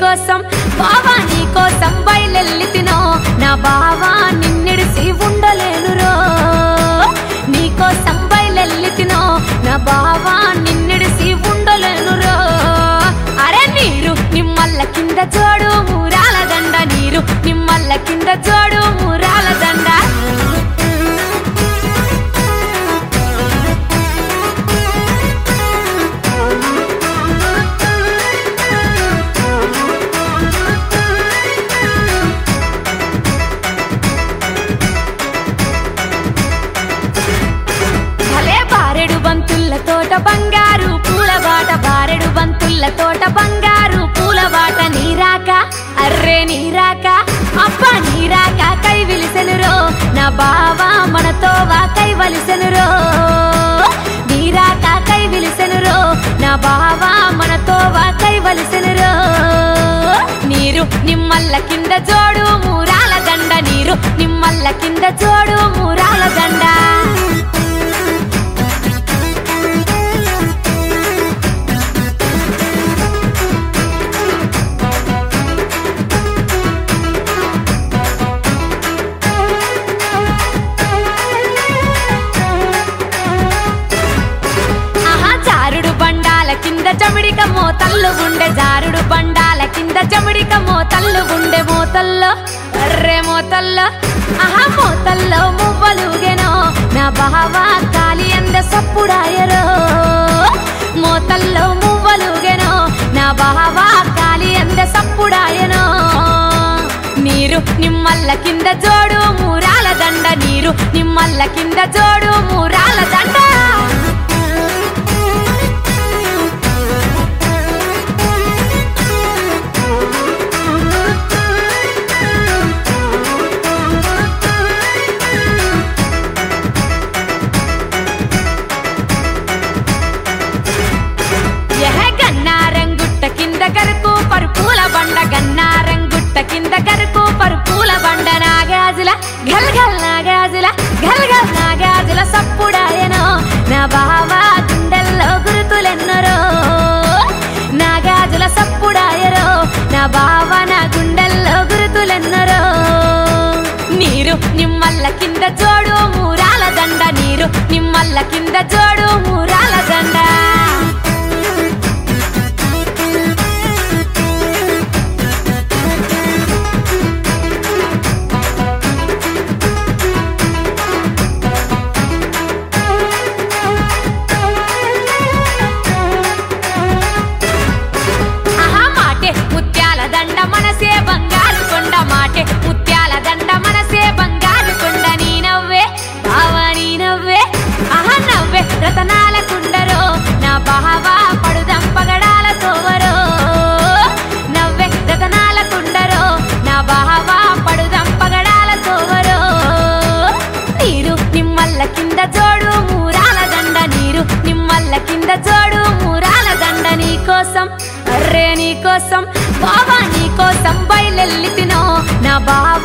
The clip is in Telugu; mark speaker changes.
Speaker 1: నీకోసం బావా నీకోసం బయలెల్లి తినో నా బావా నిన్నిడిసి ఉండలేనురో నీకోసం బయలెల్లి తినో నా బావా నిన్నిడిసి ఉండలేనురో అరే నీరు నిమ్మల్ల కింద జోడు మూరాల దండ నీరు నిమ్మల్ల కింద జోడు మూరాల దండ భలే బారెడు బంతుల్ల తోట బంగారు పూలబాట బారెడు బంతుల్ల తోట బంగారు పూలబాట నీరాక అర్రే నీరాక అప్ప నీరాక కై విలిసెనురో నా బావా మనతో వా కై వలిసెనురో నీరాక కై విలిసెనురో నా బావా మనతో వా కై వలిసెనురో నీరు నిమ్మల్ల కింద జోడు మూరాల దండ నీరు నిమ్మల్ల కింద జోడు మూరాల దండ ఆహా జారుడు బండాల కింద చమిడిక మోతల్లు ఉండే జారుడు బండాల కింద చమిడిక మోతల్లు ఉండే మోతల్లో అర్రే మోతల్లో ఆహా మోతల్లో మువ్వలుగెనో నా బావా కాలి అంద సప్పుడాయరో మోతల్లో మువ్వలుగెనో నా బావా కాలి అంద సప్పుడాయనో నీరు నిమ్మల్ల కింద జోడు మూరాల దండ నీరు నిమ్మల్ల కింద జోడు మూరాల దండ ఎహ గన్నారంగుట్ట కింద కరుకు పరుపూల బండ గన్నారంగుట్ట కింద కరుకు పరుపూల బండ నాగాజుల గల్ గల్ నాగాజుల గల్ గల్ నాగాజుల సప్పుడాయనో నా బావా గుండెల్లో గురుతులెన్నరో నాగాజుల సప్పుడాయరో నా బావ నా గుండెల్లో గురుతులెన్నరో నీరు నిమ్మల్ల కింద జోడు మూరాల దండ నీరు నిమ్మల్ల కింద జోడు మూరాల దండ ఆహా మాటే ముత్యాల దండ మనసే బంగారు కొండ మాటే ముత్యాల దండ మనసే బంగారు కొండ నీ నవ్వే బావా నీ నవ్వే ఆహా నవ్వే రతనాల కుండరో నా బావా పడుదం పగడాల తోవరో నవ్వే రతనాల కుండరో నా బావా పడుదం పగడాల తోవరో నీరు నిమ్మల్ల కింద జోడు మూరాల దండ నీరు నిమ్మల్ల కింద జోడు మూరాల దండ నీకోసం అర్రే నీకోసం బావా నీకోసం బయలెల్లి తినో నా బావ